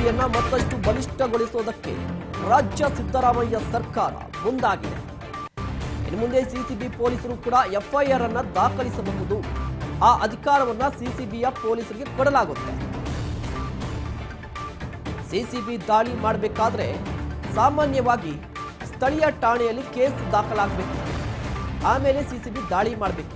ಸಿಸಿಬಿಯನ್ನ ಮತ್ತಷ್ಟು ಬಲಿಷ್ಠಗೊಳಿಸುವುದಕ್ಕೆ ರಾಜ್ಯ ಸಿದ್ದರಾಮಯ್ಯ ಸರ್ಕಾರ ಮುಂದಾಗಿದೆ ಇನ್ನು ಮುಂದೆ ಸಿಸಿಬಿ ಪೊಲೀಸರು ಕೂಡ ಎಫ್ಐಆರ್ ಅನ್ನ ದಾಖಲಿಸಬಹುದು ಆ ಅಧಿಕಾರವನ್ನ ಸಿಸಿಬಿಯ ಪೊಲೀಸರಿಗೆ ಕೊಡಲಾಗುತ್ತೆ ಸಿಸಿಬಿ ದಾಳಿ ಮಾಡಬೇಕಾದ್ರೆ ಸಾಮಾನ್ಯವಾಗಿ ಸ್ಥಳೀಯ ಠಾಣೆಯಲ್ಲಿ ಕೇಸ್ ದಾಖಲಾಗಬೇಕು ಆಮೇಲೆ ಸಿಸಿಬಿ ದಾಳಿ ಮಾಡಬೇಕಿತ್ತು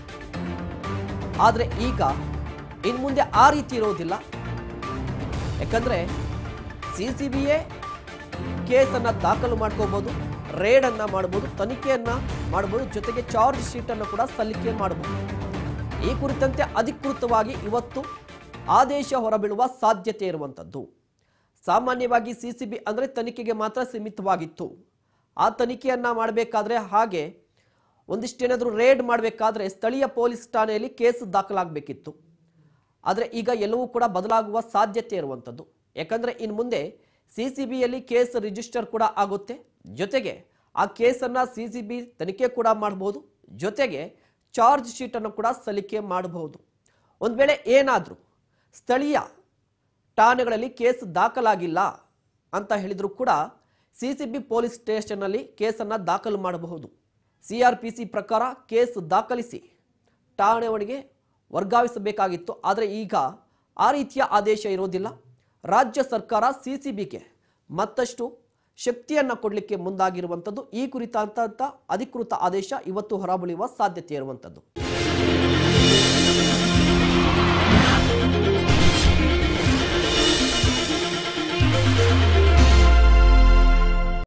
ಆದರೆ ಈಗ ಇನ್ನು ಮುಂದೆ ಆ ರೀತಿ ಇರೋದಿಲ್ಲ ಯಾಕಂದ್ರೆ ಸಿಸಿಬಿಯೇ ಕೇಸನ್ನು ದಾಖಲು ಮಾಡ್ಕೋಬಹುದು ರೇಡ್ ಅನ್ನ ಮಾಡಬಹುದು ತನಿಖೆಯನ್ನ ಮಾಡಬಹುದು ಜೊತೆಗೆ ಚಾರ್ಜ್ ಶೀಟ್ ಅನ್ನು ಕೂಡ ಸಲ್ಲಿಕೆ ಮಾಡಬಹುದು ಈ ಕುರಿತಂತೆ ಅಧಿಕೃತವಾಗಿ ಇವತ್ತು ಆದೇಶ ಹೊರಬೀಳುವ ಸಾಧ್ಯತೆ ಇರುವಂಥದ್ದು ಸಾಮಾನ್ಯವಾಗಿ ಸಿಸಿಬಿ ಅಂದರೆ ತನಿಖೆಗೆ ಮಾತ್ರ ಸೀಮಿತವಾಗಿತ್ತು ಆ ತನಿಖೆಯನ್ನ ಮಾಡಬೇಕಾದ್ರೆ ಹಾಗೆ ಒಂದಿಷ್ಟೇನಾದರೂ ರೇಡ್ ಮಾಡಬೇಕಾದ್ರೆ ಸ್ಥಳೀಯ ಪೊಲೀಸ್ ಠಾಣೆಯಲ್ಲಿ ಕೇಸ್ ದಾಖಲಾಗಬೇಕಿತ್ತು ಆದರೆ ಈಗ ಎಲ್ಲವೂ ಕೂಡ ಬದಲಾಗುವ ಸಾಧ್ಯತೆ ಇರುವಂಥದ್ದು ಯಾಕಂದರೆ ಇನ್ನು ಮುಂದೆ ಸಿ ಸಿ ಬಿಯಲ್ಲಿ ಕೇಸ್ ರಿಜಿಸ್ಟರ್ ಕೂಡ ಆಗುತ್ತೆ ಜೊತೆಗೆ ಆ ಕೇಸನ್ನು ಸಿ ಸಿ ಬಿ ತನಿಖೆ ಕೂಡ ಮಾಡಬಹುದು ಜೊತೆಗೆ ಚಾರ್ಜ್ ಶೀಟನ್ನು ಕೂಡ ಸಲ್ಲಿಕೆ ಮಾಡಬಹುದು ಒಂದು ವೇಳೆ ಏನಾದರೂ ಸ್ಥಳೀಯ ಠಾಣೆಗಳಲ್ಲಿ ಕೇಸ್ ದಾಖಲಾಗಿಲ್ಲ ಅಂತ ಹೇಳಿದರೂ ಕೂಡ ಸಿ ಸಿ ಬಿ ಪೊಲೀಸ್ ಸ್ಟೇಷನ್ನಲ್ಲಿ ಕೇಸನ್ನು ದಾಖಲು ಮಾಡಬಹುದು ಸಿ ಆರ್ ಪಿ ಸಿ ಪ್ರಕಾರ ಕೇಸ್ ದಾಖಲಿಸಿ ಠಾಣೆಯವರಿಗೆ ವರ್ಗಾಯಿಸಬೇಕಾಗಿತ್ತು ಆದರೆ ಈಗ ಆ ರೀತಿಯ ಆದೇಶ ಇರೋದಿಲ್ಲ ರಾಜ್ಯ ಸರ್ಕಾರ ಸಿ ಸಿ ಬಿಗೆ ಮತ್ತಷ್ಟು ಶಕ್ತಿಯನ್ನು ಕೊಡಲಿಕ್ಕೆ ಮುಂದಾಗಿರುವಂಥದ್ದು ಈ ಕುರಿತಂತ ಅಧಿಕೃತ ಆದೇಶ ಇವತ್ತು ಹೊರಬೀಳುವ ಸಾಧ್ಯತೆ ಇರುವಂಥದ್ದು